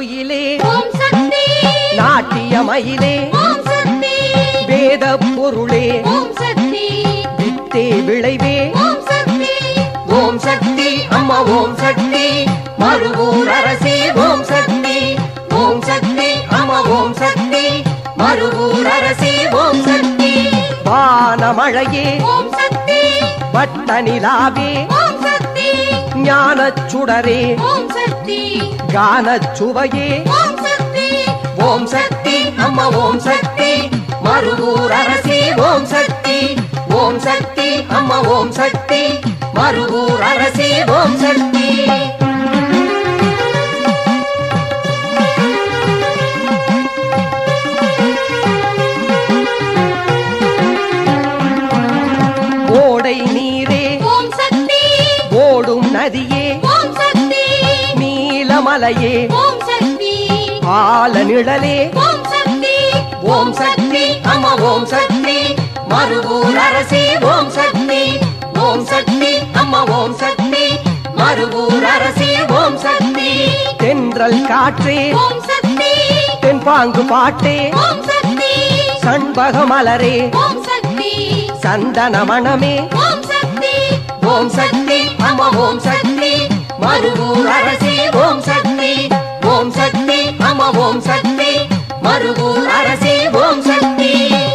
குயிலே ஓம் சக்தி நாட்டிய மயிலே ஓம் சக்தி வேத பொருளே ஓம் சக்தி வித்தே விளைவே ஓம் சக்தி ஓம் சக்தி அம்மா ஓம் சக்தி மறுவூர் அரசி ஓம் சக்தி ஓம் சக்தி அம்மா ஓம் சக்தி மறுவூர் அரசி ஓம் சக்தி வானமழையே ஓம் சக்தி வட்ட நிலாவே ஓம் சக்தி ஞானச் சுடரே ஓம் சக்தி கானச் சுவையே ஓம் சக்தி ஓம் சக்தி அம்மா ஓம் சக்தி மறுவூர் அரசி ஓம் சக்தி ஓம் சக்தி அம்மா ஓம் சக்தி மறுவூர் அரசி ஓம் சக்தி ஓடை நீரே ஓம் சக்தி ஓடும் நதியே ஓம் சக்தி நீலமலையே ஓம் சக்தி ஆல நிழலே ஓம் சக்தி ஓம் சக்தி அம்மா ஓம் சக்தி மறுவூர் அரசி ஓம் சக்தி ஓம் சக்தி அம்மா ஓம் சக்தி மறுவூர் அரசி ஓம் சக்தி தென்றல் காற்றே ஓம் சக்தி தென்பாங்கு பாட்டே ஓம் சக்தி சண்பக மலரே ஓம் சக்தி சந்தன மணமே ஓம் சக்தி ஓம் சக்தி அம்மா ஓம் சக்தி மறுவூர் அரசி ஓம் சக்தி ஓம் சக்தி அம்மா ஓம் சக்தி மறுவூர் அரசி ஓம் சக்தி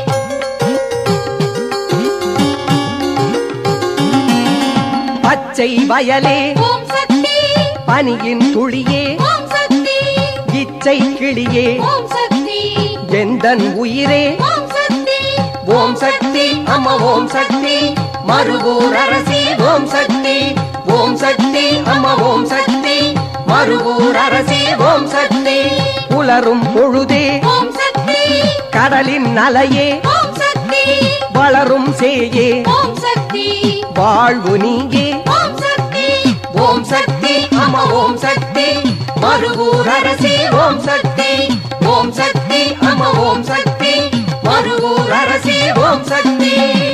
பச்சை வயலே ஓம் சக்தி பனியின் துளியே ஓம் சக்தி இச்சை கிளியே ஓம் சக்தி எந்தன் உயிரே ஓம் சக்தி ஓம் சக்தி அம்மா ஓம் சக்தி மறுவூர் அரசி ஓம் சக்தி ஓம் சக்தி அம்மா ஓம் சக்தி மறுவூர் அரசி ஓம் சக்தி உலரும் பொழுதே ஓம் சக்தி கடலின் அலையே ஓம் சக்தி வளரும் சேயே ஓம் சக்தி வாழ்வு நீயே ஓம் சக்தி ஓம் சக்தி அம்மா ஓம் சக்தி மறுவூர் அரசி ஓம் சக்தி ஓம் சக்தி அம்மா ஓம் சக்தி மறுவூர் அரசி ஓம் சக்தி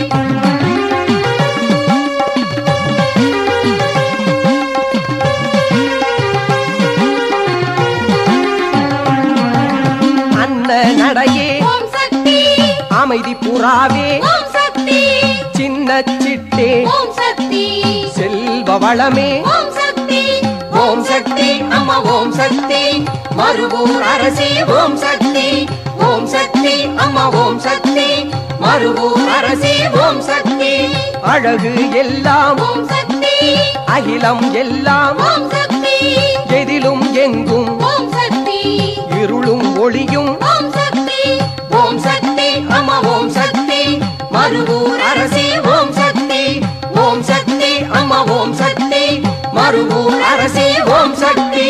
அன்ன நடையே ஓம் சக்தி அமைதி புறாவே ஓம் சக்தி சின்ன சிட்டே ஓம் சக்தி செல்வ வளமே ஓம் சக்தி ஓம் சக்தி அம்மா ஓம் சக்தி மறுவூர் அரசி ஓம் சக்தி ஓம் சக்தி அம்மா ஓம் சக்தி மறுவூர் அரசி ஓம் சக்தி அழகு எல்லாம் ஓம் சக்தி அகிலம் எல்லாம் ஓம் சக்தி எதிலும் எங்கும் ஓம் சக்தி இருளும் ஒளியும் ஓம் சக்தி ஓம் சக்தி அம்மா ஓம் சக்தி மறுவூர் அரசி ஓம் சக்தி ஓம் சக்தி அம்மா ஓம் சக்தி மறுவூர் அரசி ஓம் சக்தி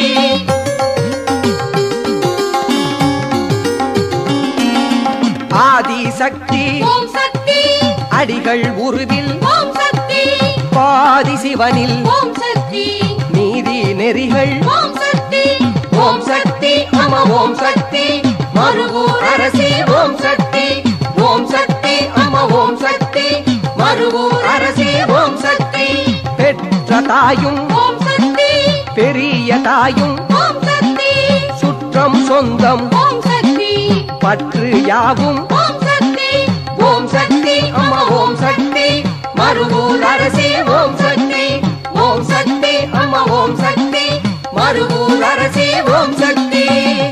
ஆதி சக்தி ஓம் சக்தி அடிகள் உருவில் ஓம் சக்தி பாதி சிவனில் ஓம் சக்தி நீதி நெறிகள் ஓம் சக்தி ஓம் சக்தி அம்மா ஓம் சக்தி மறுவூர் அரசி ஓம் சக்தி ஓம் சக்தி அம்மா ஓம் சக்தி மறுவூர் அரசி ஓம் சக்தி பெற்ற தாயும் ஓம் சக்தி பெரிய தாயும் ஓம் சக்தி சுற்றம் சொந்தம் ஓம் சக்தி பற்று யாவும் ஓம் சக்தி ஓம் சக்தி அம்மா ஓம் சக்தி மறுவூர் அரசி ஓம் சக்தி ஓம் சக்தி அம்மா ஓம் சக்தி மறுவூர் அரசி ஓம் சக்தி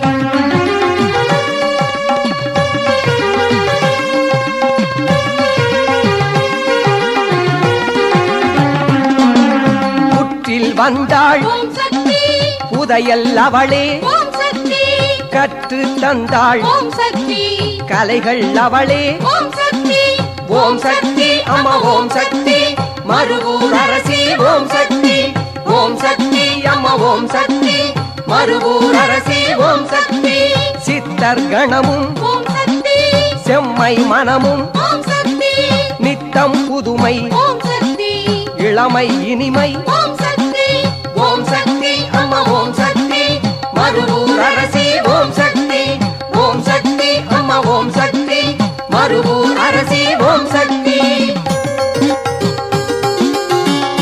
புற்றில் வந்தாள் ஓம் சக்தி புதையல் அவளே ஓம் சக்தி கற்று தந்தாள் ஓம் சக்தி கலைகள் அவளே ஓம் சக்தி ஓம் சக்தி அம்மா ஓம் சக்தி மறுவூர் அரசி ஓம் சக்தி ஓம் சக்தி அம்மா ஓம் சக்தி மறுவூர் அரசி ஓம் சக்தி சித்தர் கணமும் ஓம் சக்தி செம்மை மனமும் ஓம் சக்தி நித்தம் புதுமை ஓம் சக்தி இளமை இனிமை ஓம் சக்தி ஓம் சக்தி அம்மா ஓம் சக்தி மறுவூர் அரசி ஓம் சக்தி ஓம் சக்தி அம்மா ஓம் சக்தி மறுவூர் அரசி ஓம் சக்தி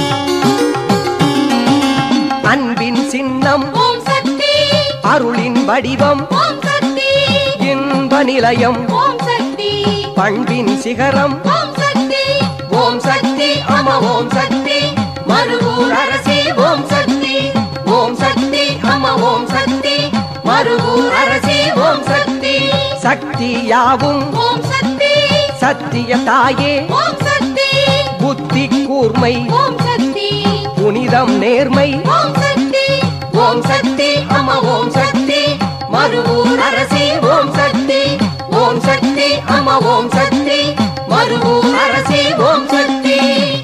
அன்பின் சின்னம் ஓம் சக்தி அருளின் வடிவம் ஓம் சக்தி இன்ப நிலையம் ஓம் சக்தி பண்பின் சிகரம் ஓம் சக்தி ஓம் சக்தி அம ஓம் சக்தி மறுவூர் அரசி ஓம் சக்தி ஓம் சக்தி அம ஓம் சக்தி மறுவூர் அரசி ஓம் சக்தி சக்தி யாவும் ஓம் சக்தி சத்திய தாயே ஓம் சக்தி புத்தி கூர்மை ஓம் சக்தி புனிதம் நேர்மை ஓம் சக்தி ஓம் சக்தி அம ஓம் சக்தி மறுவூர் அரசி ஓம் சக்தி ஓம் சக்தி அம ஓம் சக்தி மறுவூர் அரசி ஓம் சக்தி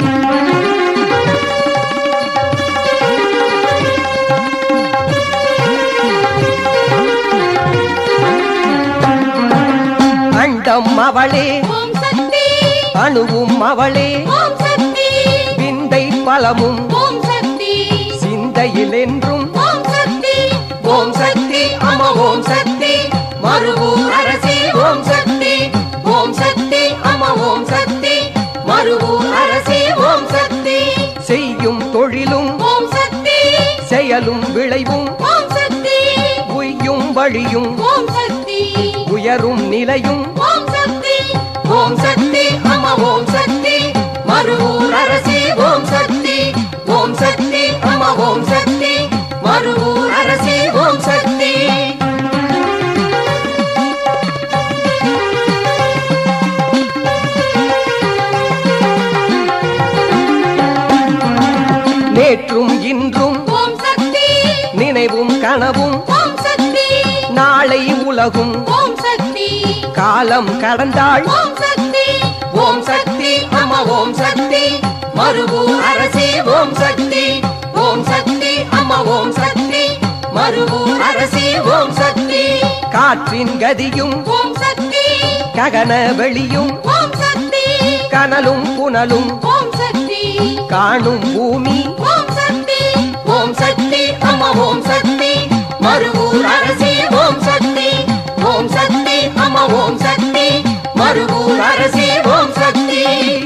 அண்டம் அவளே ஓம் சக்தி அணுவும் அவளே ஓம் சக்தி விந்தை பலமும் ஓம் சக்தி சிந்தையில் என்றும் ஓம் சக்தி ஓம் சக்தி அம ஓம் சக்தி மறுவூர் அரசி ஓம் சக்தி ஓம் சக்தி அம ஓம் சக்தி மறுவூர் அரசி ஓம் சக்தி செய்யும் தொழிலும் ஓம் சக்தி செயலும் விளைவும் ஓம் சக்தி உய்யும் வழியும் ஓம் சக்தி உயரும் நிலையும் ஓம் சக்தி ஓம் சக்தி அம ஓம் சக்தி மறுவூர் அரசி ஓம் சக்தி ஓம் சக்தி அம ஓம் சக்தி மறுவூர் அரசி ஓம் சக்தி நேற்றும் இன்றும் ஓம் சக்தி நினைவும் கனவும் ஓம் சக்தி நாளை உலகும் ஓம் சக்தி காலம் கடந்தாள் ஓம் சக்தி ஓம் சக்தி அம ஓம் சக்தி மறுவூர் அரசி ஓம் சக்தி ஓம் சக்தி அம ஓம் சக்தி மறுவூர் அரசி ஓம் சக்தி காற்றின் கதியும் ஓம் சக்தி ககன வெளியும் ஓம் சக்தி கனலும் புனலும் ஓம் சக்தி காணும் பூமி ஓம் சக்தி ஓம் சக்தி அம ஓம் சக்தி மறுவூர் அரசி ஓம் சக்தி ஓம் சக்தி அம ஓம் சக்தி மறுவூர் அரசி ஓம் சக்தி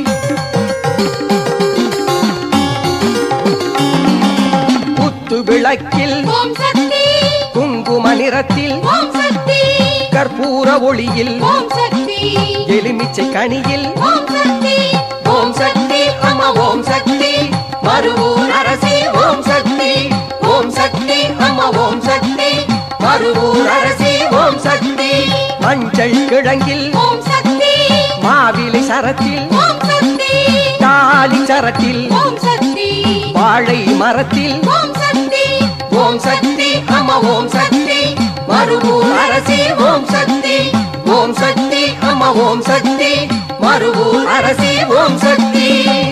குத்து விளக்கில் ஓம் சக்தி குங்கும நிறத்தில் ஓம் சக்தி கற்பூர ஒளியில் ஓம் சக்தி எலுமிச்சை கனியில் ஓம் சக்தி ஓம் சக்தி அம ஓம் சக்தி மறுவூர் அரசி ஓம் சக்தி ஓம் சக்தி அம ஓம் சக்தி மறுவூர் அரசி ஓம் சக்தி மஞ்சள் கிழங்கில் ஓம் சக்தி மாவிலை சரத்தில் ஓம் சக்தி தாலி சரத்தில் ஓம் சக்தி வாழை மரத்தில் ஓம் சக்தி ஓம் சக்தி அம ஓம் சக்தி மறுவூர் அரசி ஓம் சக்தி ஓம் சக்தி அம ஓம் சக்தி மறுவூர் அரசி ஓம் சக்தி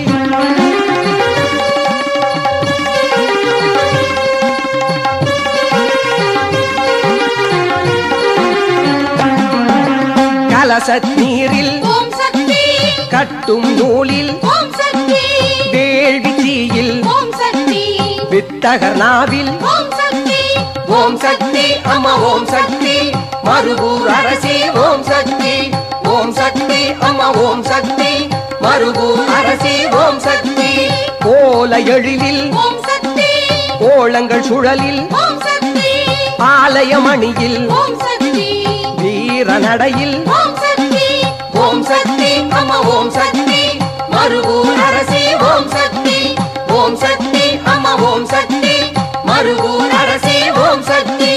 கலசத் நீரில் ஓம் சக்தி கட்டும் நூலில் ஓம் சக்தி வேள்வி தீயில் ஓம் சக்தி வித்தகர் நாவில் ஓம் சக்தி ஓம் சக்தி அம்மா ஓம் சக்தி மறுவூர் அரசி ஓம் சக்தி ஓம் சக்தி அம்மா ஓம் சக்தி மறுவூர் அரசி ஓம் சக்தி கோல எழிலில் ஓம் சக்தி கோலங்கள் சுழலில் ஓம் சக்தி ஆலயமணியில் ஓம் சக்தி வீர நடையில் ஓம் சக்தி ஓம் சக்தி அம்மா ஓம் சக்தி மறுவூர் அரசி ஓம் சக்தி ஓம் சக்தி அம்மா ஓம் சக்தி மறுவூர் அரசி ஓம் சக்தி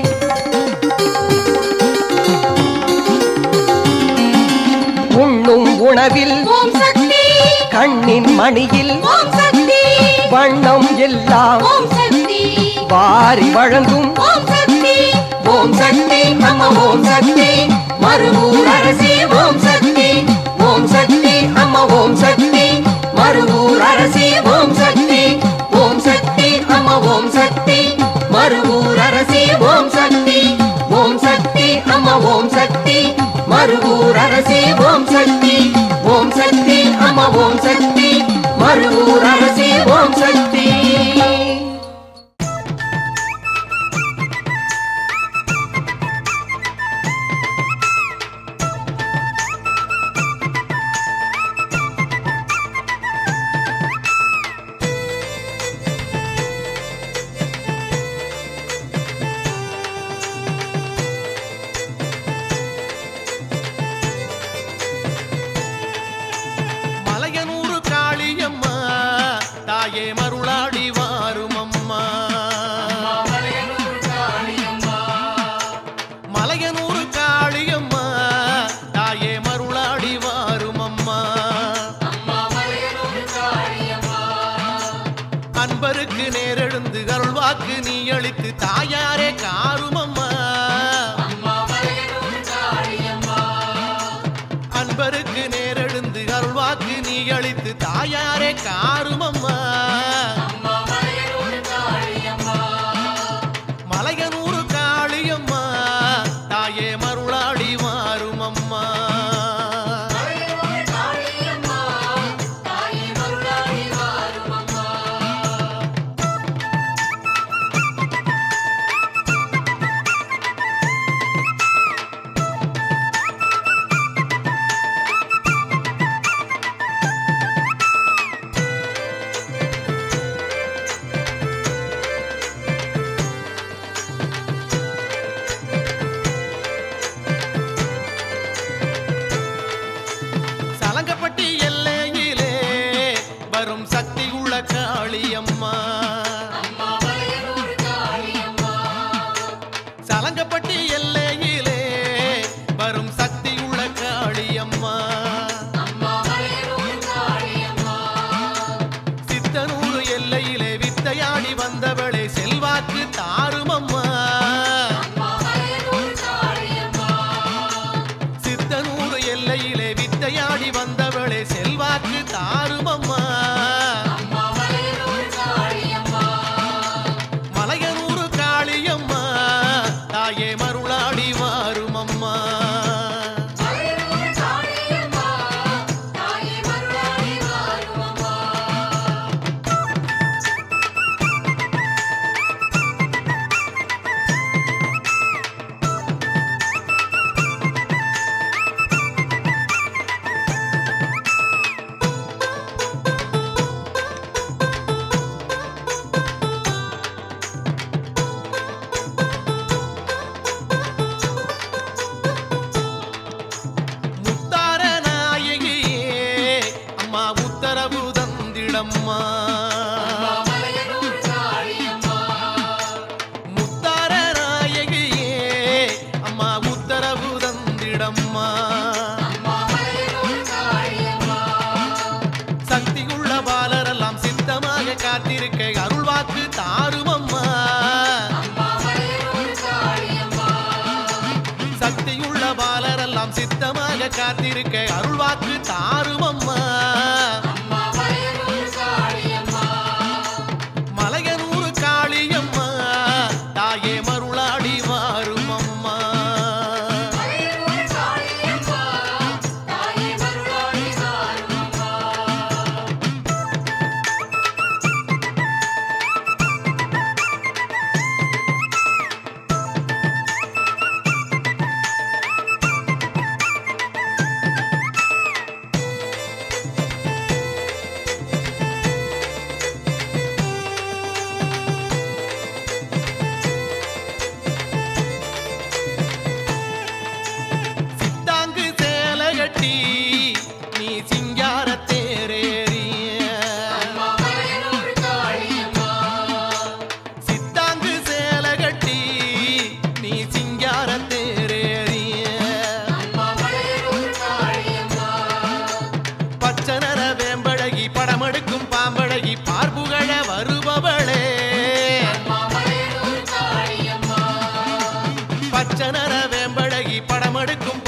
உண்ணும் உணவில் ஓம் சக்தி கண்ணின் மணியில் ஓம் சக்தி வண்ணம் எல்லாம் ஓம் சக்தி வாரி வழங்கும் ஓம் சக்தி ஓம் சக்தி அம்மா ஓம் சக்தி மறுவூர் அரசி ஓம் சக்தி ஓம் சக்தி அம்மா ஓம் சக்தி மறுவூர் அரசி ஓம் சக்தி ஓம் சக்தி அம்மா ஓம் சக்தி மறுவூர் அரசி ஓம் சக்தி ஓம் சக்தி அம்மா ஓம் சக்தி மறுவூர் அரசி ஓம் சக்தி ஓம் சக்தி அம்மா ஓம் சக்தி மறுவூர் அரசி ஓம் சக்தி அளித்து தாயாரே காருமம்மா அன்பருக்கு நேரெழுந்து அருள்வாக்கு நீ அளித்து தாயாரே காருமம்மா மலையனூரு காளியம்மா தாயே மருளாடி மாறுமம்மா சலங்கப்பட்டி எல்லையிலே வரும் சக்தி உள்ள காளியம்மா சலங்கப்பட்டி எல்லையிலே வரும் சக்தி உள்ள காளியம்மா சித்தனூர் எல்லையிலே வித்தையாடி வந்தவளே செல்வாக்கு தாருமம்மா சித்தனூர் எல்லையிலே வித்தையாடி வந்தவளே செல்வாக்கு தாருமம்மா மலையனூர் காளியம்மா தாயே மருளாடி மாறுமம்மா முத்தார நாயகியே அம்மா உத்தரவு தந்திடம்மா முத்தார நாயகியே அம்மா உத்தரவு தந்திடம்மா சக்தியுள்ள பாலரெல்லாம் சித்தமாக காத்திருக்க அருள்வாக்கு தாருமம்மா சக்தியுள்ள பாலரெல்லாம் சித்தமாக காத்திருக்க அருள்வாக்கு தாருமம்மா மலையனூர் காளியம்மா தாயே மருளாடி மாறுமம்மா சித்தாங்கு சேலை கட்டி நீ சிங்கார தேரேறிய சித்தாங்கு சேலை கட்டி நீ சிங்கார தேரேறிய பச்சனர வேம்பழகி படமெடுக்கும் பாம்பழகி பார்ப்புகழ வருபவளே பச்சனர வேம்பழகி படமெடுக்கும்